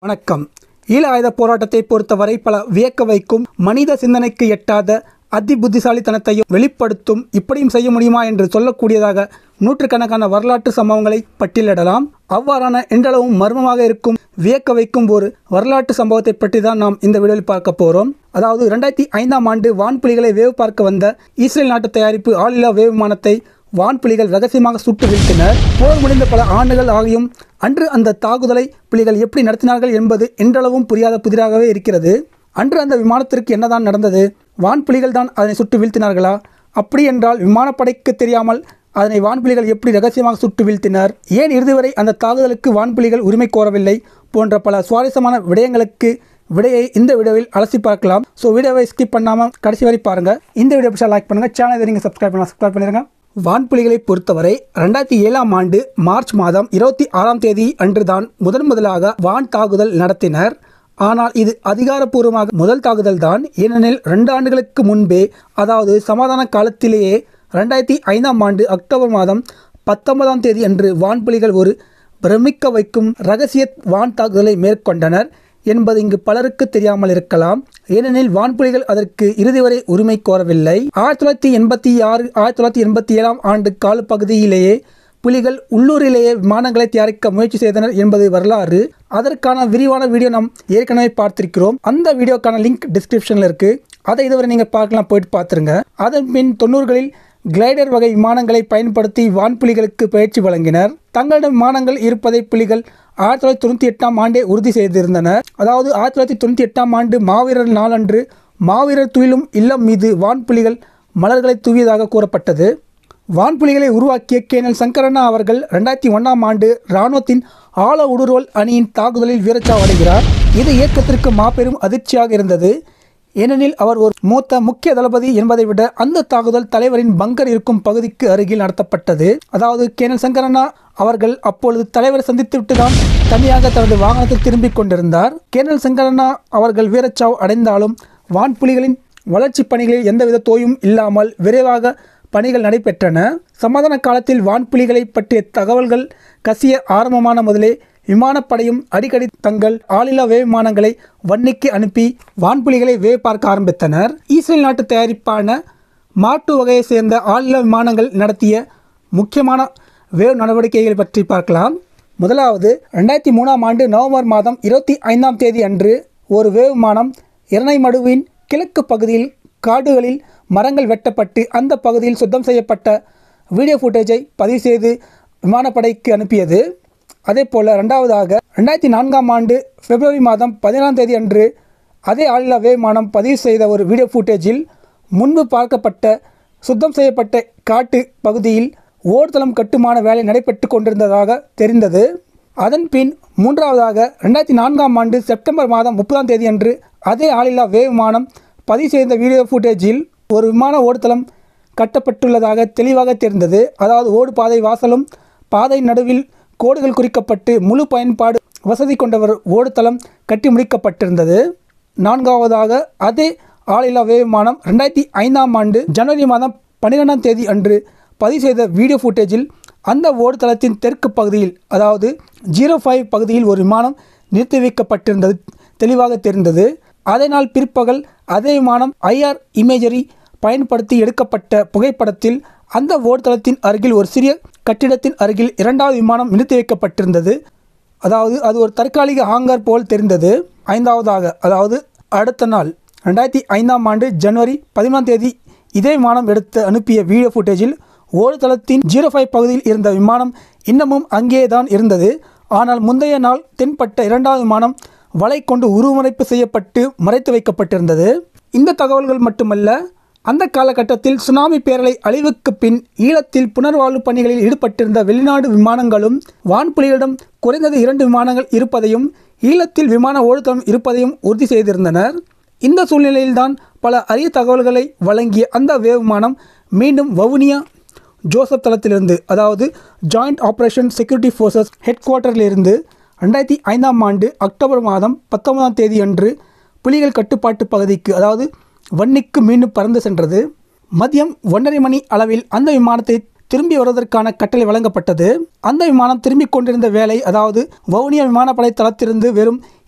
வணக்கம் ஈழ ஆயுத போராட்டத்தை பொறுத்தவரை பல வியக்க வைக்கும் மனித சிந்தனைக்கு எட்டாத அதி புத்திசாலித்தனத்தையும் வெளிப்படுத்தும் இப்படியும் செய்ய முடியுமா என்று சொல்லக்கூடியதாக நூற்றுக்கணக்கான வரலாற்று சம்பவங்களை பட்டியலிடலாம் அவ்வாறான என்றளவும் மர்மமாக இருக்கும் வியக்க வைக்கும் ஒரு வரலாற்று சம்பவத்தை பற்றி தான் நாம் இந்த வீடியோவில் பார்க்க போகிறோம் அதாவது ரெண்டாயிரத்தி ஐந்தாம் ஆண்டு வான்புலிகளை வேவு பார்க்க வந்த இஸ்ரேல் நாட்டு தயாரிப்பு ஆளில்லா வேவு விமானத்தை வான்புலிகள் ரகசியமாக சுட்டு வீழ்த்தினர் போர் முடிந்த பல ஆண்டுகள் ஆகியும் அன்று அந்த தாக்குதலை புலிகள் எப்படி நடத்தினார்கள் என்பது என்றளவும் புரியாத புதிராகவே இருக்கிறது அன்று அந்த விமானத்திற்கு என்னதான் நடந்தது வான்புலிகள் தான் அதனை சுட்டு வீழ்த்தினார்களா அப்படி என்றால் விமானப்படைக்கு தெரியாமல் அதனை வான்புலிகள் எப்படி ரகசியமாக சுட்டு வீழ்த்தினர் ஏன் இறுதி வரை அந்த தாக்குதலுக்கு வான்புலிகள் உரிமை கோரவில்லை போன்ற பல சுவாரஸ்யமான விடயங்களுக்கு விடையை இந்த வீடியோவில் அலசி பார்க்கலாம் ஸோ வீடியோவை ஸ்கிப் பண்ணாமல் கடைசி வரை பாருங்கள் இந்த வீடியோ பிடிச்சா லைக் பண்ணுங்கள் சேனலை நீங்கள் சப்ஸ்கிரைப் பண்ணலாம் சப்ஸ்கிரைப் பண்ணிடுங்க வான்புலிகளை பொறுத்தவரை ரெண்டாயிரத்தி ஏழாம் ஆண்டு மார்ச் மாதம் இருபத்தி ஆறாம் தேதி அன்றுதான் முதன் முதலாக வான் தாக்குதல் நடத்தினர் ஆனால் இது அதிகாரப்பூர்வமாக முதல் தாக்குதல் தான் ஏனெனில் ரெண்டு ஆண்டுகளுக்கு முன்பே அதாவது சமாதான காலத்திலேயே ரெண்டாயிரத்தி ஐந்தாம் ஆண்டு அக்டோபர் மாதம் பத்தொன்பதாம் தேதி அன்று வான்புலிகள் ஒரு பிரமிக்க வைக்கும் ரகசிய வான் தாக்குதலை மேற்கொண்டனர் என்பது இங்கு பலருக்கு தெரியாமல் இருக்கலாம் ஏனெனில் வான்புலிகள் அதற்கு இறுதி வரை உரிமை கோரவில்லை ஆயிரத்தி தொள்ளாயிரத்தி எண்பத்தி ஆறு ஆயிரத்தி தொள்ளாயிரத்தி எண்பத்தி ஏழாம் ஆண்டு காலப்பகுதியிலேயே புலிகள் உள்ளூரிலேயே விமானங்களை தயாரிக்க முயற்சி செய்தனர் என்பது வரலாறு அதற்கான விரிவான வீடியோ நாம் ஏற்கனவே பார்த்திருக்கிறோம் அந்த வீடியோக்கான லிங்க் டிஸ்கிரிப்ஷனில் இருக்கு அதை இதுவரை நீங்கள் பார்க்கலாம் போயிட்டு பார்த்துருங்க அதன் பின் தொண்ணூறுகளில் கிளைடர் வகை விமானங்களை பயன்படுத்தி வான்புலிகளுக்கு பயிற்சி வழங்கினர் தங்களிடம் விமானங்கள் இருப்பதை புலிகள் ஆயிரத்தி தொள்ளாயிரத்தி தொண்ணூற்றி எட்டாம் ஆண்டே உறுதி செய்திருந்தனர் அதாவது ஆயிரத்தி தொள்ளாயிரத்தி தொண்ணூற்றி எட்டாம் ஆண்டு மாவீரர் நாளன்று மாவீரர் துயிலும் இல்லம் மீது வான்புலிகள் மலர்களை தூவியதாக கூறப்பட்டது வான்புலிகளை உருவாக்கிய கேனல் சங்கரண்ணா அவர்கள் ரெண்டாயிரத்தி ஒன்றாம் ஆண்டு இராணுவத்தின் ஆழ ஊடுருவல் அணியின் தாக்குதலில் வீரச்சாவடைகிறார் இது இயக்கத்திற்கு மாபெரும் அதிர்ச்சியாக இருந்தது ஏனெனில் அவர் ஒரு மூத்த முக்கிய தளபதி என்பதை விட அந்த தாக்குதல் தலைவரின் பங்கர் இருக்கும் பகுதிக்கு அருகில் நடத்தப்பட்டது அதாவது கேனல் சங்கரண்ணா அவர்கள் அப்பொழுது தலைவரை சந்தித்துவிட்டு தான் தனியாக தனது வாகனத்தில் திரும்பிக் கொண்டிருந்தார் கேனல் சங்கரண்ணா அவர்கள் வீரச்சாவு அடைந்தாலும் வான்புலிகளின் வளர்ச்சி பணிகளில் எந்தவித தோயும் இல்லாமல் விரைவாக பணிகள் நடைபெற்றன சமாதான காலத்தில் வான்புலிகளை பற்றிய தகவல்கள் கசிய ஆரம்பமான முதலே விமானப்படையும் அடிக்கடி தங்கள் ஆளில்லா வே விமானங்களை வன்னிக்கு அனுப்பி வான்புலிகளை வே பார்க்க ஆரம்பித்தனர் இஸ்ரேல் நாட்டு தயாரிப்பான மாட்டு வகையை சேர்ந்த ஆளில்லா விமானங்கள் நடத்திய முக்கியமான வேவ் நடவடிக்கைகள் பற்றி பார்க்கலாம் முதலாவது ரெண்டாயிரத்தி மூணாம் ஆண்டு நவம்பர் மாதம் இருபத்தி ஐந்தாம் தேதி அன்று ஒரு வேவ் விமானம் இரணைமடுவின் கிழக்கு பகுதியில் காடுகளில் மரங்கள் வெட்டப்பட்டு அந்த பகுதியில் சுத்தம் செய்யப்பட்ட வீடியோ ஃபுட்டேஜை பதிவு செய்து விமானப்படைக்கு அனுப்பியது அதே போல் ரெண்டாவதாக ரெண்டாயிரத்தி நான்காம் ஆண்டு பிப்ரவரி மாதம் பதினேழாம் தேதி அன்று அதே ஆளில்லா விமானம் பதிவு செய்த ஒரு வீடியோ ஃபுட்டேஜில் முன்பு பார்க்கப்பட்ட சுத்தம் செய்யப்பட்ட காட்டு பகுதியில் ஓர்தளம் கட்டுமான வேலை நடைபெற்று கொண்டிருந்ததாக தெரிந்தது அதன் பின் மூன்றாவதாக ரெண்டாயிரத்தி நான்காம் ஆண்டு செப்டம்பர் மாதம் முப்பதாம் தேதி அன்று அதே ஆளில்லா வே விமானம் பதிவு செய்த வீடியோ ஃபுட்டேஜில் ஒரு விமான ஓடுதளம் கட்டப்பட்டுள்ளதாக தெளிவாக தெரிந்தது அதாவது ஓடு பாதை வாசலும் பாதை நடுவில் கோடுகள் குறிக்கப்பட்டு முழு பயன்பாடு வசதி கொண்டவர் ஓடுதளம் கட்டி முடிக்கப்பட்டிருந்தது நான்காவதாக அதே ஆளில்லா வே விமானம் ரெண்டாயிரத்தி ஐந்தாம் ஆண்டு ஜனவரி மாதம் பன்னிரெண்டாம் தேதி அன்று பதிவு செய்த வீடியோ ஃபுட்டேஜில் அந்த ஓடுதளத்தின் தெற்கு பகுதியில் அதாவது ஜீரோ ஃபைவ் பகுதியில் ஒரு விமானம் நிறுத்தி வைக்கப்பட்டிருந்தது தெளிவாக தெரிந்தது அதே நாள் பிற்பகல் அதே விமானம் ஐஆர் இமேஜரி பயன்படுத்தி எடுக்கப்பட்ட புகைப்படத்தில் அந்த ஓடுதளத்தின் அருகில் ஒரு சிறிய கட்டிடத்தின் அருகில் இரண்டாவது விமானம் நிறுத்தி வைக்கப்பட்டிருந்தது அதாவது அது ஒரு தற்காலிக ஹாங்கர் போல் தெரிந்தது ஐந்தாவதாக அதாவது அடுத்த நாள் ரெண்டாயிரத்தி ஐந்தாம் ஆண்டு ஜனவரி பதிமூணாம் தேதி இதே விமானம் எடுத்து அனுப்பிய வீடியோ ஃபுட்டேஜில் ஓடுதளத்தின் ஜீரோ ஃபைவ் பகுதியில் இருந்த விமானம் இன்னமும் அங்கேயே தான் இருந்தது ஆனால் முந்தைய நாள் தென்பட்ட இரண்டாவது விமானம் வலை கொண்டு உருவமைப்பு செய்யப்பட்டு மறைத்து வைக்கப்பட்டிருந்தது இந்த தகவல்கள் மட்டுமல்ல அந்த காலகட்டத்தில் சுனாமி பேரலை அழிவுக்கு பின் ஈழத்தில் புனர்வாழ்வு பணிகளில் ஈடுபட்டிருந்த வெளிநாடு விமானங்களும் வான்புலிகளிடம் குறைந்தது இரண்டு விமானங்கள் இருப்பதையும் ஈழத்தில் விமான ஓடுதளம் இருப்பதையும் உறுதி செய்திருந்தனர் இந்த சூழ்நிலையில்தான் பல அரிய தகவல்களை வழங்கிய அந்த வேவ் விமானம் மீண்டும் வவுனியா ஜோசப் தளத்திலிருந்து அதாவது joint operation security forces head குவார்ட்டரிலிருந்து ரெண்டாயிரத்தி ஐந்தாம் ஆண்டு அக்டோபர் மாதம் பத்தொன்பதாம் தேதி அன்று புலிகள் கட்டுப்பாட்டு பகுதிக்கு அதாவது வன்னிக்கு மீண்டும் பறந்து சென்றது மதியம் ஒன்றரை மணி அளவில் அந்த விமானத்தை திரும்பி வருவதற்கான கட்டளை வழங்கப்பட்டது அந்த விமானம் திரும்பிக் கொண்டிருந்த வேளை அதாவது வவுனியா விமானப்படை தளத்திலிருந்து வெறும்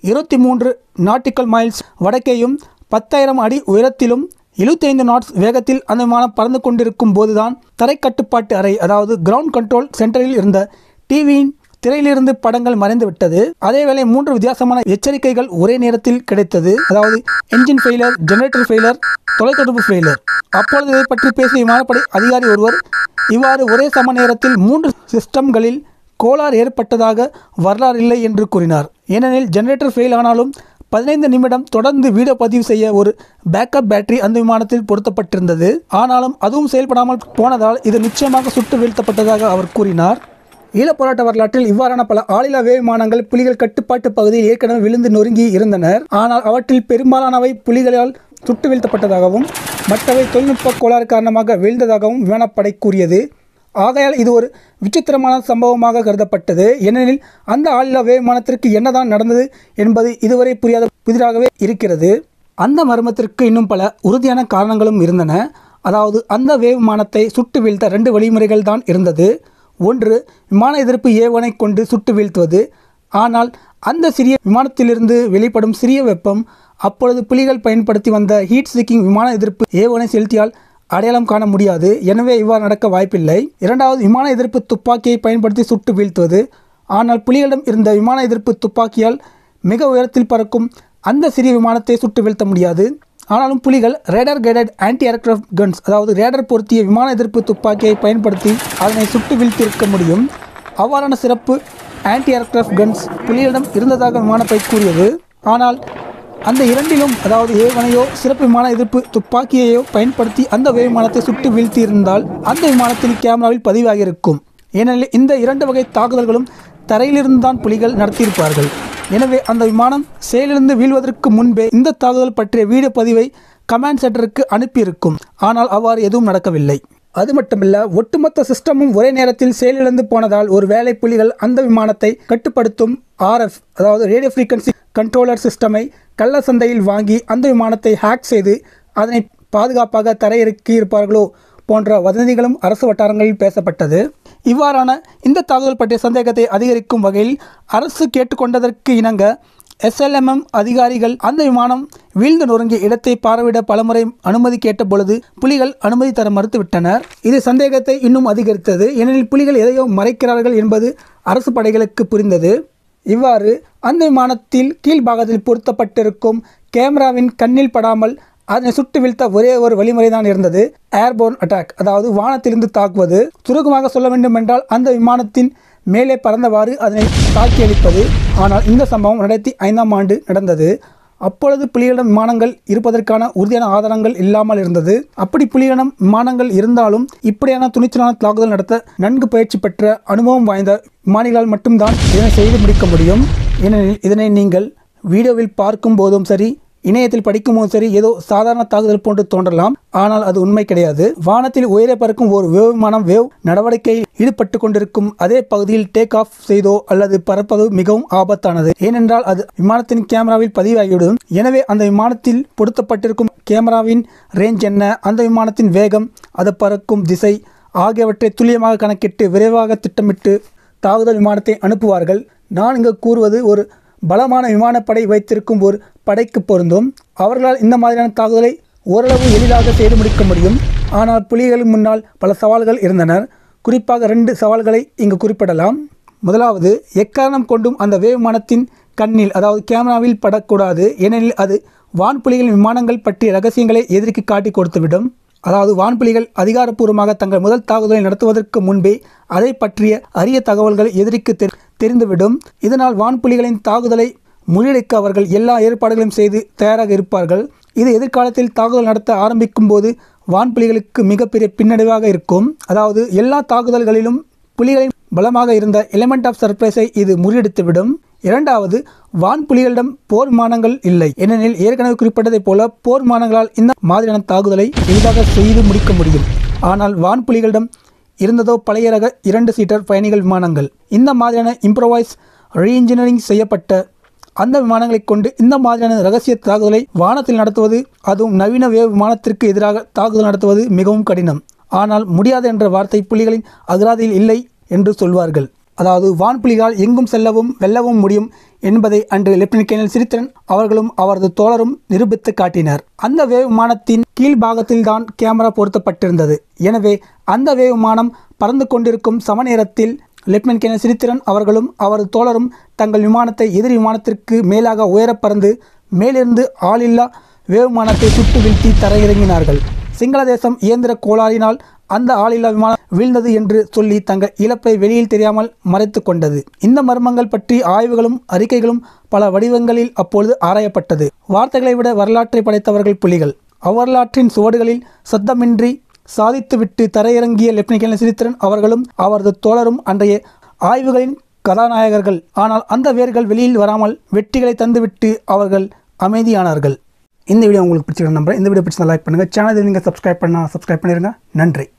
இருபத்தி மூன்று நாட்டிக்கல் மைல்ஸ் வடக்கேயும் பத்தாயிரம் அடி உயரத்திலும் 75 நாட்ஸ் வேகத்தில் அந்த விமானம் பறந்து கொண்டிருக்கும் போதுதான் தரைக்கட்டுப்பாட்டு அறை அதாவது கிரவுண்ட் கண்ட்ரோல் சென்டரில் இருந்த டிவியின் திரையிலிருந்து படங்கள் மறைந்து விட்டது அதேவேளை மூன்று வித்தியாசமான எச்சரிக்கைகள் ஒரே நேரத்தில் கிடைத்தது அதாவது என்ஜின் ஃபெயிலர் ஜெனரேட்டர் ஃபெயிலர் தொலைத்தொடர்பு ஃபெயிலர் அப்பொழுது இதை பற்றி பேசிய விமானப்படை அதிகாரி ஒருவர் இவ்வாறு ஒரே சம நேரத்தில் மூன்று சிஸ்டம்களில் கோளாறு ஏற்பட்டதாக வரலாறு இல்லை என்று கூறினார் ஏனெனில் ஜெனரேட்டர் ஃபெயில் ஆனாலும் பதினைந்து நிமிடம் தொடர்ந்து வீடியோ பதிவு செய்ய ஒரு பேக்கப் பேட்டரி அந்த விமானத்தில் பொருத்தப்பட்டிருந்தது ஆனாலும் அதுவும் செயல்படாமல் போனதால் இது நிச்சயமாக சுட்டு வீழ்த்தப்பட்டதாக அவர் கூறினார் ஈழப் போராட்ட வரலாற்றில் இவ்வாறான பல ஆளில்லா விமானங்கள் புலிகள் கட்டுப்பாட்டு பகுதியில் ஏற்கனவே விழுந்து நொறுங்கி இருந்தனர் ஆனால் அவற்றில் பெரும்பாலானவை புலிகளால் சுட்டு வீழ்த்தப்பட்டதாகவும் மற்றவை தொழில்நுட்ப கோளாறு காரணமாக வீழ்ந்ததாகவும் விமானப்படை கூறியது ஆகையால் இது ஒரு விசித்திரமான சம்பவமாக கருதப்பட்டது ஏனெனில் அந்த ஆளில்லா விமானத்திற்கு என்னதான் நடந்தது என்பது இதுவரை புரியாத புதிராகவே இருக்கிறது அந்த மர்மத்திற்கு இன்னும் பல உறுதியான காரணங்களும் இருந்தன அதாவது அந்த விமானத்தை சுட்டு வீழ்த்த ரெண்டு வழிமுறைகள் தான் இருந்தது ஒன்று விமான எதிர்ப்பு ஏவனை கொண்டு சுட்டு வீழ்த்துவது ஆனால் அந்த சிறிய விமானத்திலிருந்து வெளிப்படும் சிறிய வெப்பம் அப்பொழுது புலிகள் பயன்படுத்தி வந்த ஹீட் சீக்கிங் விமான எதிர்ப்பு ஏவனை செலுத்தியால் அடையாளம் காண முடியாது எனவே இவ்வாறு நடக்க வாய்ப்பில்லை இரண்டாவது விமான எதிர்ப்பு துப்பாக்கியை பயன்படுத்தி சுட்டு வீழ்த்துவது ஆனால் புலிகளிடம் இருந்த விமான எதிர்ப்பு துப்பாக்கியால் மிக உயரத்தில் பறக்கும் அந்த சிறிய விமானத்தை சுட்டு வீழ்த்த முடியாது ஆனாலும் புலிகள் radar guided anti aircraft guns அதாவது ரேடர் பொருத்திய விமான எதிர்ப்பு துப்பாக்கியை பயன்படுத்தி அதனை சுட்டு வீழ்த்தியிருக்க முடியும் அவ்வாறான சிறப்பு ஆன்டி ஏர்கிராஃப்ட் கன்ஸ் புலிகளிடம் இருந்ததாக விமானப்படை கூறியது ஆனால் அந்த இரண்டிலும் அதாவது ஏவனையோ சிறப்பு விமான எதிர்ப்பு துப்பாக்கியையோ பயன்படுத்தி அந்த விமானத்தை சுட்டு வீழ்த்தியிருந்தால் அந்த விமானத்தின் கேமராவில் பதிவாகியிருக்கும் ஏனெனில் இந்த இரண்டு வகை தாக்குதல்களும் தரையிலிருந்து தான் புலிகள் நடத்தியிருப்பார்கள் எனவே அந்த விமானம் செயலிழந்து வீழ்வதற்கு முன்பே இந்த தாக்குதல் பற்றிய வீடியோ பதிவை கமாண்ட் சென்டருக்கு அனுப்பியிருக்கும் ஆனால் அவ்வாறு எதுவும் நடக்கவில்லை அது மட்டுமல்ல ஒட்டுமொத்த சிஸ்டமும் ஒரே நேரத்தில் செயலிழந்து போனதால் ஒரு வேலை புலிகள் அந்த விமானத்தை கட்டுப்படுத்தும் ஆர்எஃப் அதாவது ரேடியோ ஃப்ரீக்வன்சி கண்ட்ரோலர் சிஸ்டமை கள்ள சந்தையில் வாங்கி அந்த விமானத்தை ஹேக் செய்து அதனை பாதுகாப்பாக தரையிறக்கி இருப்பார்களோ போன்ற வதந்திகளும் அரசு வட்டாரங்களில் பேசப்பட்டது இவ்வாறான இந்த தாக்குதல் பற்றிய சந்தேகத்தை அதிகரிக்கும் வகையில் அரசு கேட்டுக்கொண்டதற்கு இணங்க எஸ்எல்எம்எம் அதிகாரிகள் அந்த விமானம் வீழ்ந்து நொறுங்கிய இடத்தை பார்வையிட பலமுறை அனுமதி கேட்ட பொழுது புலிகள் அனுமதி தர மறுத்துவிட்டனர் இது சந்தேகத்தை இன்னும் அதிகரித்தது ஏனெனில் புலிகள் எதையோ மறைக்கிறார்கள் என்பது அரசு படைகளுக்கு புரிந்தது இவ்வாறு அந்த விமானத்தில் கீழ்பாகத்தில் பொருத்தப்பட்டிருக்கும் கேமராவின் கண்ணில் படாமல் அதனை சுட்டு வீழ்த்த ஒரே ஒரு வழிமுறை தான் இருந்தது ஏர்போர்ன் அட்டாக் அதாவது வானத்திலிருந்து தாக்குவது சுருக்கமாக சொல்ல வேண்டுமென்றால் அந்த விமானத்தின் மேலே பறந்தவாறு அதனை தாக்கி அளிப்பது ஆனால் இந்த சம்பவம் ரெண்டாயிரத்தி ஐந்தாம் ஆண்டு நடந்தது அப்பொழுது புலிகளிடம் விமானங்கள் இருப்பதற்கான உறுதியான ஆதாரங்கள் இல்லாமல் இருந்தது அப்படி புலிகளிடம் விமானங்கள் இருந்தாலும் இப்படியான துணிச்சலான தாக்குதல் நடத்த நன்கு பயிற்சி பெற்ற அனுபவம் வாய்ந்த விமானிகளால் மட்டும்தான் இதனை செய்து முடிக்க முடியும் ஏனெனில் இதனை நீங்கள் வீடியோவில் பார்க்கும் போதும் சரி இணையத்தில் படிக்கும்போதும் சரி ஏதோ சாதாரண தாக்குதல் போன்று தோன்றலாம் ஆனால் அது உண்மை கிடையாது வானத்தில் உயரே பறக்கும் ஒரு வேவ் விமானம் வேவ் நடவடிக்கையில் ஈடுபட்டு கொண்டிருக்கும் அதே பகுதியில் டேக் ஆஃப் செய்தோ அல்லது பறப்பது மிகவும் ஆபத்தானது ஏனென்றால் அது விமானத்தின் கேமராவில் பதிவாகிவிடும் எனவே அந்த விமானத்தில் பொருத்தப்பட்டிருக்கும் கேமராவின் ரேஞ்ச் என்ன அந்த விமானத்தின் வேகம் அது பறக்கும் திசை ஆகியவற்றை துல்லியமாக கணக்கிட்டு விரைவாக திட்டமிட்டு தாக்குதல் விமானத்தை அனுப்புவார்கள் நான் இங்கு கூறுவது ஒரு பலமான விமானப்படை வைத்திருக்கும் ஒரு படைக்கு பொருந்தும் அவர்களால் இந்த மாதிரியான தாக்குதலை ஓரளவு எளிதாக செய்து முடிக்க முடியும் ஆனால் புலிகளுக்கு முன்னால் பல சவால்கள் இருந்தனர் குறிப்பாக ரெண்டு சவால்களை இங்கு குறிப்பிடலாம் முதலாவது எக்காரணம் கொண்டும் அந்த வே விமானத்தின் கண்ணில் அதாவது கேமராவில் படக்கூடாது ஏனெனில் அது வான்புலிகளின் விமானங்கள் பற்றிய ரகசியங்களை எதிர்க்கு காட்டி கொடுத்துவிடும் அதாவது வான்புலிகள் அதிகாரப்பூர்வமாக தங்கள் முதல் தாக்குதலை நடத்துவதற்கு முன்பே அதை பற்றிய அரிய தகவல்கள் எதிரிக்கு தெரி- தெரிந்துவிடும் இதனால் வான்புலிகளின் தாக்குதலை முறியடிக்க அவர்கள் எல்லா ஏற்பாடுகளையும் செய்து தயாராக இருப்பார்கள் இது எதிர்காலத்தில் தாக்குதல் நடத்த ஆரம்பிக்கும் போது வான்புலிகளுக்கு மிகப்பெரிய பின்னடைவாக இருக்கும் அதாவது எல்லா தாக்குதல்களிலும் புலிகளின் பலமாக இருந்த எலிமெண்ட் ஆஃப் சர்ப்ரைஸை இது முறியடித்துவிடும் இரண்டாவது வான்புலிகளிடம் போர் விமானங்கள் இல்லை ஏனெனில் ஏற்கனவே குறிப்பிட்டதைப் போல போர் விமானங்களால் இந்த மாதிரியான தாக்குதலை எளிதாக செய்து முடிக்க முடியும் ஆனால் வான்புலிகளிடம் இருந்ததோ பழைய ரக இரண்டு சீட்டர் பயணிகள் விமானங்கள் இந்த மாதிரியான இம்ப்ரோவைஸ் ரீஇன்ஜினியரிங் செய்யப்பட்ட அந்த விமானங்களை கொண்டு இந்த மாதிரியான ரகசிய தாக்குதலை வானத்தில் நடத்துவது அதுவும் நவீன வேவ் விமானத்திற்கு எதிராக தாக்குதல் நடத்துவது மிகவும் கடினம் ஆனால் முடியாது என்ற வார்த்தை புலிகளின் அகராதியில் இல்லை என்று சொல்வார்கள் அதாவது வான்புலிகளால் எங்கும் செல்லவும் வெல்லவும் முடியும் என்பதை அன்று லெப்டினன்ட் கேர்னல் சிரித்திரன் அவர்களும் அவரது தோழரும் நிரூபித்து காட்டினர் அந்த வே விமானத்தின் கீழ்பாகத்தில்தான் கேமரா பொருத்தப்பட்டிருந்தது எனவே அந்த வே விமானம் பறந்து கொண்டிருக்கும் சம நேரத்தில் லெப்டினன்ட் கேர்னல் சிரித்திரன் அவர்களும் அவரது தோழரும் தங்கள் விமானத்தை எதிர் விமானத்திற்கு மேலாக உயரப் பறந்து மேலிருந்து ஆளில்லா வேவுமானத்தை சுட்டு வீழ்த்தி தரையிறங்கினார்கள் சிங்கள தேசம் இயந்திர கோளாறினால் அந்த ஆளில்லா விமானம் வீழ்ந்தது என்று சொல்லி தங்கள் இழப்பை வெளியில் தெரியாமல் மறைத்து கொண்டது இந்த மர்மங்கள் பற்றி ஆய்வுகளும் அறிக்கைகளும் பல வடிவங்களில் அப்பொழுது ஆராயப்பட்டது வார்த்தைகளை விட வரலாற்றை படைத்தவர்கள் புலிகள் அவ்வரலாற்றின் சுவடுகளில் சத்தமின்றி சாதித்துவிட்டு தரையிறங்கிய லெப்டினன்ட் கேர்னல் சிரித்திரன் அவர்களும் அவரது தோழரும் அன்றைய ஆய்வுகளின் கதாநாயகர்கள் ஆனால் அந்த வேர்கள் வெளியில் வராமல் வெற்றிகளை தந்துவிட்டு அவர்கள் அமைதியானார்கள் இந்த வீடியோ உங்களுக்கு பிடிச்சிருக்க நம்புறேன் இந்த வீடியோ பிடிச்சா லைக் பண்ணுங்கள் சேனலை நீங்கள் சப்ஸ்கிரைப் பண்ணால் சப்ஸ்கிரைப் பண்ணிடுங்க நன்றி